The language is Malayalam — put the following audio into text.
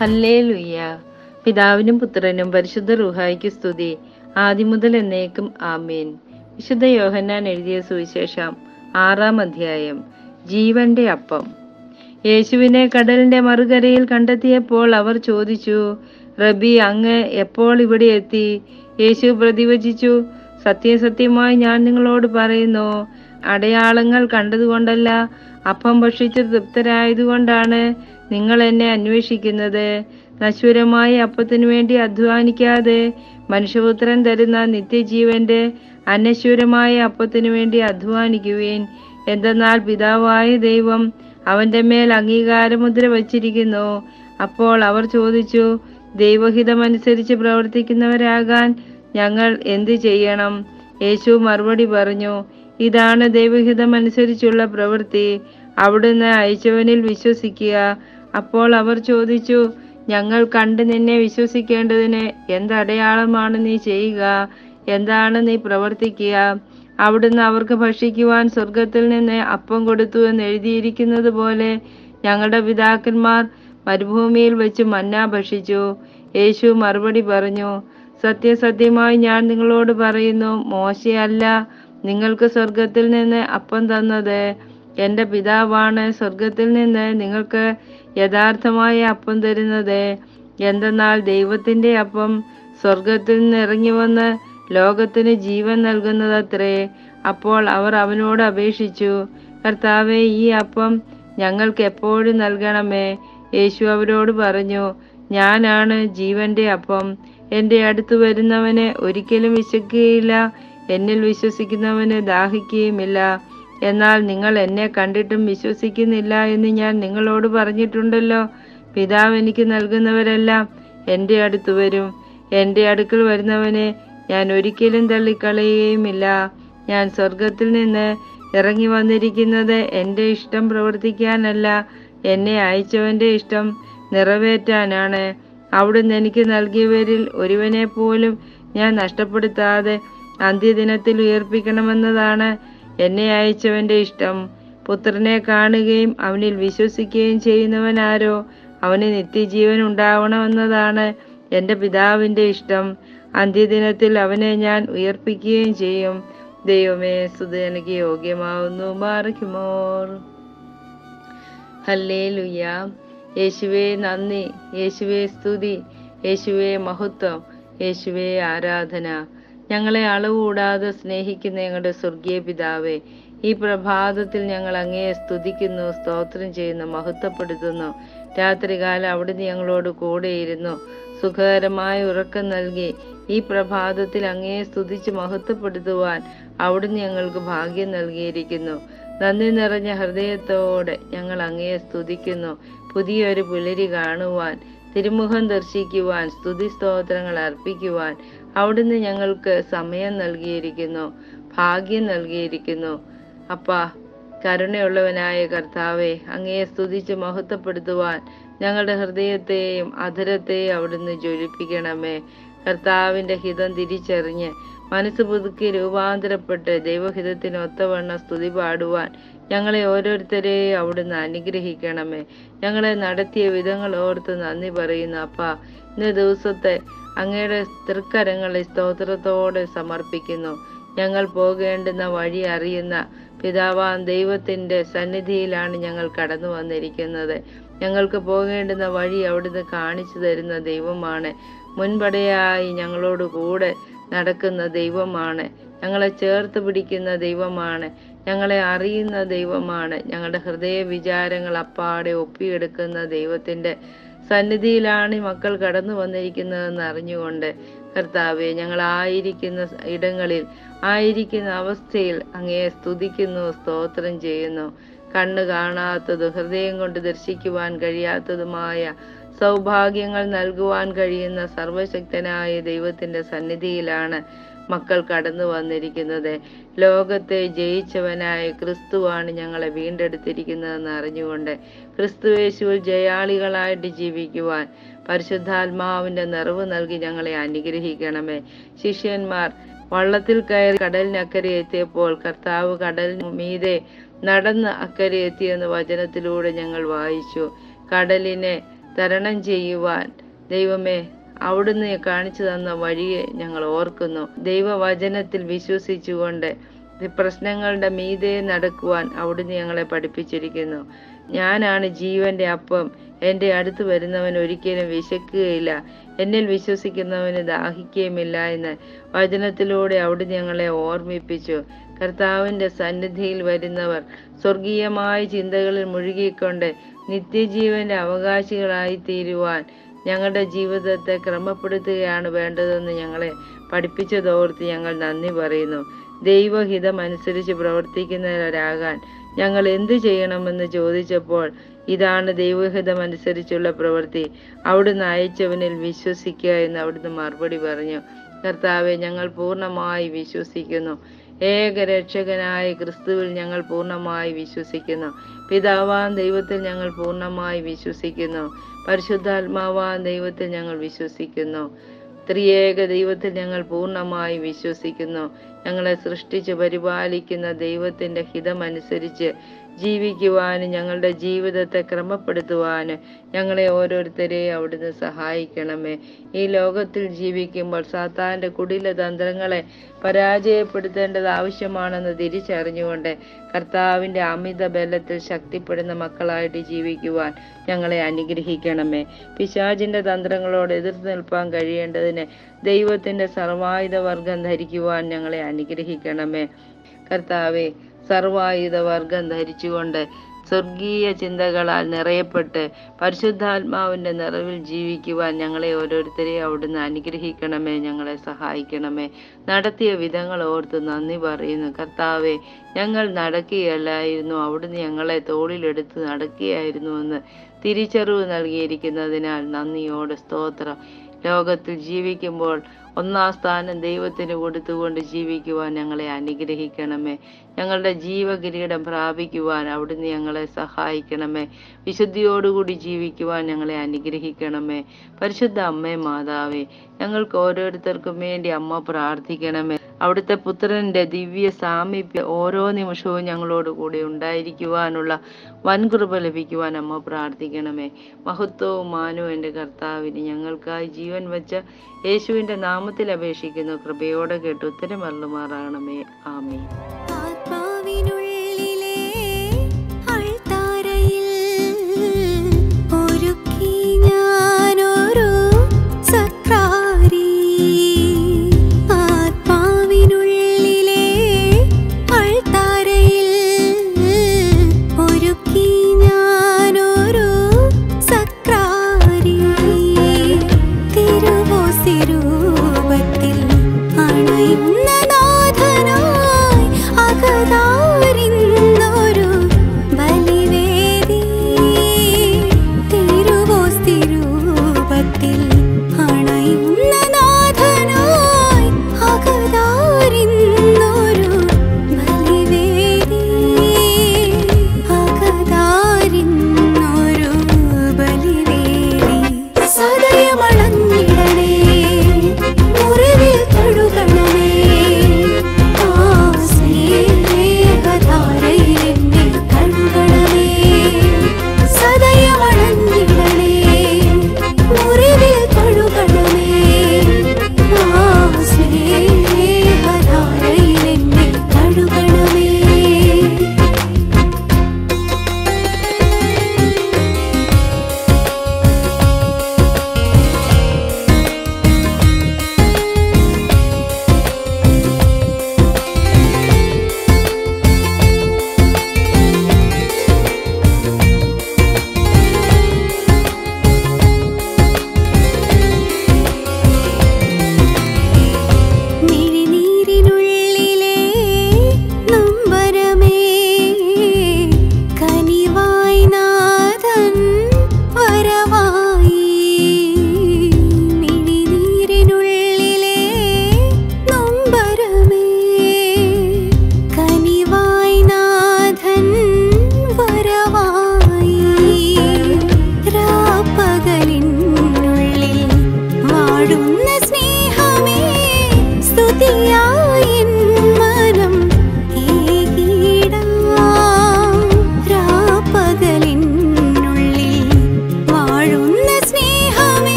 ഹല്ലേലൂയ പിതാവിനും പുത്രനും പരിശുദ്ധ റുഹായിക്ക് സ്തുതി ആദ്യം മുതൽ എന്നേക്കും ആമേൻ വിശുദ്ധ യോഹന്നാൻ എഴുതിയ സുവിശേഷം ആറാം അധ്യായം ജീവന്റെ അപ്പം യേശുവിനെ കടലിന്റെ മറുകരയിൽ കണ്ടെത്തിയപ്പോൾ അവർ ചോദിച്ചു റബി അങ്ങ് എപ്പോൾ ഇവിടെ എത്തി യേശു പ്രതിവചിച്ചു സത്യസത്യമായി ഞാൻ നിങ്ങളോട് പറയുന്നു അടയാളങ്ങൾ കണ്ടതുകൊണ്ടല്ല അപ്പം ഭക്ഷിച്ച് തൃപ്തരായതുകൊണ്ടാണ് നിങ്ങൾ എന്നെ അന്വേഷിക്കുന്നത് നശ്വരമായ അപ്പത്തിനു വേണ്ടി അധ്വാനിക്കാതെ മനുഷ്യപുത്രൻ തരുന്ന നിത്യജീവന്റെ അനശ്വരമായ അപ്പത്തിനു വേണ്ടി അധ്വാനിക്കുവേൻ എന്തെന്നാൽ പിതാവായ ദൈവം അവന്റെ മേൽ അംഗീകാരമുദ്ര വച്ചിരിക്കുന്നു അപ്പോൾ അവർ ചോദിച്ചു ദൈവഹിതമനുസരിച്ച് പ്രവർത്തിക്കുന്നവരാകാൻ ഞങ്ങൾ എന്തു ചെയ്യണം യേശു മറുപടി പറഞ്ഞു ഇതാണ് ദൈവഹിതമനുസരിച്ചുള്ള പ്രവൃത്തി അവിടുന്ന് അയച്ചവനിൽ വിശ്വസിക്കുക അപ്പോൾ അവർ ചോദിച്ചു ഞങ്ങൾ കണ്ട് നിന്നെ വിശ്വസിക്കേണ്ടതിന് എന്തടയാളമാണ് നീ ചെയ്യുക എന്താണ് നീ പ്രവർത്തിക്കുക അവിടുന്ന് അവർക്ക് ഭക്ഷിക്കുവാൻ സ്വർഗത്തിൽ നിന്ന് അപ്പം കൊടുത്തു എന്ന് എഴുതിയിരിക്കുന്നത് പോലെ ഞങ്ങളുടെ പിതാക്കന്മാർ മരുഭൂമിയിൽ വെച്ച് മന്ന ഭക്ഷിച്ചു യേശു മറുപടി പറഞ്ഞു സത്യസത്യമായി ഞാൻ നിങ്ങളോട് പറയുന്നു മോശയല്ല നിങ്ങൾക്ക് സ്വർഗത്തിൽ നിന്ന് അപ്പം തന്നത് എൻ്റെ പിതാവാണ് സ്വർഗത്തിൽ നിന്ന് നിങ്ങൾക്ക് യഥാർത്ഥമായ അപ്പം തരുന്നത് എന്തെന്നാൽ ദൈവത്തിൻ്റെ അപ്പം സ്വർഗത്തിൽ നിന്ന് ഇറങ്ങി വന്ന് ലോകത്തിന് ജീവൻ നൽകുന്നതത്രേ അപ്പോൾ അവർ അവനോട് അപേക്ഷിച്ചു കർത്താവെ ഈ അപ്പം ഞങ്ങൾക്ക് എപ്പോഴും നൽകണമേ യേശു അവരോട് പറഞ്ഞു ഞാനാണ് ജീവന്റെ അപ്പം എൻ്റെ അടുത്ത് വരുന്നവന് ഒരിക്കലും വിശക്കുകയില്ല എന്നിൽ വിശ്വസിക്കുന്നവന് ദാഹിക്കുകയുമില്ല എന്നാൽ നിങ്ങൾ എന്നെ കണ്ടിട്ടും വിശ്വസിക്കുന്നില്ല എന്ന് ഞാൻ നിങ്ങളോട് പറഞ്ഞിട്ടുണ്ടല്ലോ പിതാവ് എനിക്ക് നൽകുന്നവരെല്ലാം എൻ്റെ അടുത്ത് വരും എൻ്റെ അടുക്കൽ വരുന്നവനെ ഞാൻ ഒരിക്കലും തള്ളിക്കളയുകയുമില്ല ഞാൻ സ്വർഗത്തിൽ നിന്ന് ഇറങ്ങി വന്നിരിക്കുന്നത് എൻ്റെ ഇഷ്ടം പ്രവർത്തിക്കാനല്ല എന്നെ അയച്ചവൻ്റെ ഇഷ്ടം നിറവേറ്റാനാണ് അവിടുന്ന് എനിക്ക് നൽകിയവരിൽ ഒരുവനെ പോലും ഞാൻ നഷ്ടപ്പെടുത്താതെ അന്ത്യദിനത്തിൽ ഉയർപ്പിക്കണമെന്നതാണ് എന്നെ അയച്ചവന്റെ ഇഷ്ടം പുത്രനെ കാണുകയും അവനിൽ വിശ്വസിക്കുകയും ചെയ്യുന്നവനാരോ അവന് നിത്യജീവൻ ഉണ്ടാവണമെന്നതാണ് എൻ്റെ പിതാവിൻ്റെ ഇഷ്ടം അന്ത്യദിനത്തിൽ അവനെ ഞാൻ ഉയർപ്പിക്കുകയും ചെയ്യും ദൈവമേ സ്തുതി എനിക്ക് യോഗ്യമാവുന്നു മാറിക്കുമോർ ഹല്ലേ ലുയ്യ യേശുവേ നന്ദി യേശുവേ സ്തുതി യേശുവേ മഹത്വം യേശുവേ ആരാധന ഞങ്ങളെ അളവുകൂടാതെ സ്നേഹിക്കുന്ന ഞങ്ങളുടെ സ്വർഗീയ പിതാവേ ഈ പ്രഭാതത്തിൽ ഞങ്ങൾ അങ്ങയെ സ്തുതിക്കുന്നു സ്തോത്രം ചെയ്യുന്നു മഹത്വപ്പെടുത്തുന്നു രാത്രികാലം അവിടുന്ന് ഞങ്ങളോട് കൂടെയിരുന്നു സുഖകരമായ ഉറക്കം നൽകി ഈ പ്രഭാതത്തിൽ അങ്ങയെ സ്തുതിച്ച് മഹത്വപ്പെടുത്തുവാൻ അവിടുന്ന് ഞങ്ങൾക്ക് ഭാഗ്യം നൽകിയിരിക്കുന്നു നന്ദി നിറഞ്ഞ ഹൃദയത്തോടെ ഞങ്ങൾ അങ്ങയെ സ്തുതിക്കുന്നു പുതിയൊരു പുലരി കാണുവാൻ തിരുമുഖം ദർശിക്കുവാൻ സ്തുതി സ്തോത്രങ്ങൾ അർപ്പിക്കുവാൻ അവിടുന്ന് ഞങ്ങൾക്ക് സമയം നൽകിയിരിക്കുന്നു ഭാഗ്യം നൽകിയിരിക്കുന്നു അപ്പാ കരുണയുള്ളവനായ കർത്താവെ അങ്ങയെ സ്തുതിച്ച് മഹത്വപ്പെടുത്തുവാൻ ഞങ്ങളുടെ ഹൃദയത്തെയും അധരത്തെയും അവിടുന്ന് ജ്വലിപ്പിക്കണമേ കർത്താവിന്റെ ഹിതം തിരിച്ചറിഞ്ഞ് മനസ്സ് പുതുക്കി രൂപാന്തരപ്പെട്ട് ദൈവഹിതത്തിന് ഒത്തവണ്ണം സ്തുതി പാടുവാൻ ഞങ്ങളെ ഓരോരുത്തരെയും അവിടുന്ന് അനുഗ്രഹിക്കണമേ ഞങ്ങളെ നടത്തിയ വിധങ്ങൾ ഓർത്ത് നന്ദി പറയുന്നു അപ്പ ഇന്ന് ദിവസത്തെ അങ്ങയുടെ തൃക്കരങ്ങളെ സ്തോത്രത്തോടെ സമർപ്പിക്കുന്നു ഞങ്ങൾ പോകേണ്ടുന്ന വഴി അറിയുന്ന പിതാവാൻ ദൈവത്തിന്റെ സന്നിധിയിലാണ് ഞങ്ങൾ കടന്നു വന്നിരിക്കുന്നത് ഞങ്ങൾക്ക് പോകേണ്ടുന്ന വഴി അവിടുന്ന് കാണിച്ചു തരുന്ന ദൈവമാണ് മുൻപടയായി ഞങ്ങളോട് കൂടെ നടക്കുന്ന ദൈവമാണ് ഞങ്ങളെ ചേർത്ത് പിടിക്കുന്ന ദൈവമാണ് ഞങ്ങളെ അറിയുന്ന ദൈവമാണ് ഞങ്ങളുടെ ഹൃദയ വിചാരങ്ങൾ അപ്പാടെ ഒപ്പിയെടുക്കുന്ന ദൈവത്തിന്റെ സന്നിധിയിലാണ് ഈ മക്കൾ കടന്നു വന്നിരിക്കുന്നതെന്ന് അറിഞ്ഞുകൊണ്ട് കർത്താവെ ഞങ്ങൾ ആയിരിക്കുന്ന ഇടങ്ങളിൽ ആയിരിക്കുന്ന അവസ്ഥയിൽ അങ്ങയെ സ്തുതിക്കുന്നു സ്തോത്രം ചെയ്യുന്നു കണ്ണ് കാണാത്തത് ഹൃദയം കൊണ്ട് ദർശിക്കുവാൻ കഴിയാത്തതുമായ സൗഭാഗ്യങ്ങൾ നൽകുവാൻ കഴിയുന്ന സർവശക്തനായ ദൈവത്തിന്റെ സന്നിധിയിലാണ് മക്കൾ കടന്നു വന്നിരിക്കുന്നത് ലോകത്തെ ജയിച്ചവനായ ക്രിസ്തുവാണ് ഞങ്ങളെ വീണ്ടെടുത്തിരിക്കുന്നതെന്ന് അറിഞ്ഞുകൊണ്ട് ക്രിസ്തുവേശുവിൽ ജയാളികളായിട്ട് ജീവിക്കുവാൻ പരിശുദ്ധാത്മാവിന്റെ നിറവ് നൽകി ഞങ്ങളെ അനുഗ്രഹിക്കണമേ ശിഷ്യന്മാർ വള്ളത്തിൽ കയറി കടലിനക്കരെ എത്തിയപ്പോൾ കർത്താവ് കടലിന് മീതെ നടന്ന് അക്കരെ എത്തിയെന്ന് വചനത്തിലൂടെ ഞങ്ങൾ വായിച്ചു കടലിനെ തരണം ചെയ്യുവാൻ ദൈവമേ അവിടുന്ന് കാണിച്ചു തന്ന വഴിയെ ഞങ്ങൾ ഓർക്കുന്നു ദൈവവചനത്തിൽ വിശ്വസിച്ചുകൊണ്ട് ഈ പ്രശ്നങ്ങളുടെ മീതെ നടക്കുവാൻ അവിടുന്ന് ഞങ്ങളെ പഠിപ്പിച്ചിരിക്കുന്നു ഞാനാണ് ജീവന്റെ അപ്പം എൻ്റെ അടുത്ത് വരുന്നവൻ ഒരിക്കലും വിശക്കുകയില്ല എന്നിൽ വിശ്വസിക്കുന്നവന് ദാഹിക്കുകയുമില്ല എന്ന് വചനത്തിലൂടെ അവിടുന്ന് ഞങ്ങളെ ഓർമ്മിപ്പിച്ചു കർത്താവിൻ്റെ സന്നിധിയിൽ വരുന്നവർ സ്വർഗീയമായ ചിന്തകളിൽ മുഴുകിക്കൊണ്ട് നിത്യജീവന്റെ അവകാശികളായി തീരുവാൻ ഞങ്ങളുടെ ജീവിതത്തെ ക്രമപ്പെടുത്തുകയാണ് വേണ്ടതെന്ന് ഞങ്ങളെ പഠിപ്പിച്ചതോർത്ത് ഞങ്ങൾ നന്ദി പറയുന്നു ദൈവഹിതം അനുസരിച്ച് പ്രവർത്തിക്കുന്നവരാകാൻ ഞങ്ങൾ എന്തു ചെയ്യണമെന്ന് ചോദിച്ചപ്പോൾ ഇതാണ് ദൈവഹിതം അനുസരിച്ചുള്ള പ്രവൃത്തി അവിടുന്ന് അയച്ചവനിൽ വിശ്വസിക്കുക എന്ന് അവിടുന്ന് മറുപടി പറഞ്ഞു കർത്താവെ ഞങ്ങൾ പൂർണ്ണമായി വിശ്വസിക്കുന്നു ഏക രക്ഷകനായ ക്രിസ്തുവിൽ ഞങ്ങൾ പൂർണ്ണമായി വിശ്വസിക്കുന്നു പിതാവാൻ ദൈവത്തിൽ ഞങ്ങൾ പൂർണ്ണമായി വിശ്വസിക്കുന്നു പരിശുദ്ധാത്മാവാൻ ദൈവത്തിൽ ഞങ്ങൾ വിശ്വസിക്കുന്നു ത്രിയേക ദൈവത്തിൽ ഞങ്ങൾ പൂർണ്ണമായി വിശ്വസിക്കുന്നു ഞങ്ങളെ സൃഷ്ടിച്ച് പരിപാലിക്കുന്ന ദൈവത്തിന്റെ ഹിതമനുസരിച്ച് ജീവിക്കുവാനും ഞങ്ങളുടെ ജീവിതത്തെ ക്രമപ്പെടുത്തുവാനും ഞങ്ങളെ ഓരോരുത്തരെയും അവിടുന്ന് സഹായിക്കണമേ ഈ ലോകത്തിൽ ജീവിക്കുമ്പോൾ സാത്താന്റെ കുടില തന്ത്രങ്ങളെ പരാജയപ്പെടുത്തേണ്ടത് ആവശ്യമാണെന്ന് തിരിച്ചറിഞ്ഞുകൊണ്ട് കർത്താവിന്റെ അമിത ബലത്തിൽ ശക്തിപ്പെടുന്ന മക്കളായിട്ട് ജീവിക്കുവാൻ ഞങ്ങളെ അനുഗ്രഹിക്കണമേ പിശാചിന്റെ തന്ത്രങ്ങളോട് എതിർത്ത് നിൽപ്പാൻ കഴിയേണ്ടതിന് ദൈവത്തിന്റെ സർവായുധ വർഗം ധരിക്കുവാൻ ഞങ്ങളെ അനുഗ്രഹിക്കണമേ കർത്താവെ സർവായുധ വർഗം ധരിച്ചുകൊണ്ട് സ്വർഗീയ ചിന്തകളാൽ നിറയപ്പെട്ട് പരിശുദ്ധാത്മാവിന്റെ നിറവിൽ ജീവിക്കുവാൻ ഞങ്ങളെ ഓരോരുത്തരെയും അവിടുന്ന് അനുഗ്രഹിക്കണമേ ഞങ്ങളെ സഹായിക്കണമേ നടത്തിയ വിധങ്ങൾ ഓർത്ത് നന്ദി പറയുന്നു കർത്താവെ ഞങ്ങൾ നടക്കുകയല്ലായിരുന്നു അവിടുന്ന് ഞങ്ങളെ തോളിലെടുത്ത് നടക്കുകയായിരുന്നു എന്ന് തിരിച്ചറിവ് നൽകിയിരിക്കുന്നതിനാൽ നന്ദിയോടെ സ്തോത്രം ലോകത്തിൽ ജീവിക്കുമ്പോൾ ഒന്നാം സ്ഥാനം ദൈവത്തിന് കൊടുത്തുകൊണ്ട് ജീവിക്കുവാൻ ഞങ്ങളെ അനുഗ്രഹിക്കണമേ ഞങ്ങളുടെ ജീവകിരീടം പ്രാപിക്കുവാൻ അവിടുന്ന് ഞങ്ങളെ സഹായിക്കണമേ വിശുദ്ധിയോടുകൂടി ജീവിക്കുവാൻ ഞങ്ങളെ അനുഗ്രഹിക്കണമേ പരിശുദ്ധ അമ്മേ മാതാവേ ഞങ്ങൾക്ക് ഓരോരുത്തർക്കും വേണ്ടി അമ്മ പ്രാർത്ഥിക്കണമേ അവിടുത്തെ പുത്രന്റെ ദിവ്യ സാമീപ്യം ഓരോ നിമിഷവും ഞങ്ങളോട് കൂടെ ഉണ്ടായിരിക്കുവാനുള്ള വൻകൃപ ലഭിക്കുവാൻ അമ്മ പ്രാർത്ഥിക്കണമേ മഹത്വവും മാനവും എൻ്റെ കർത്താവിന് ഞങ്ങൾക്കായി ജീവൻ വെച്ച യേശുവിൻ്റെ നാമത്തിൽ അപേക്ഷിക്കുന്നു കൃപയോടെ കേട്ട് ഉത്തരമരുളുമാറാകണമേ ആമേ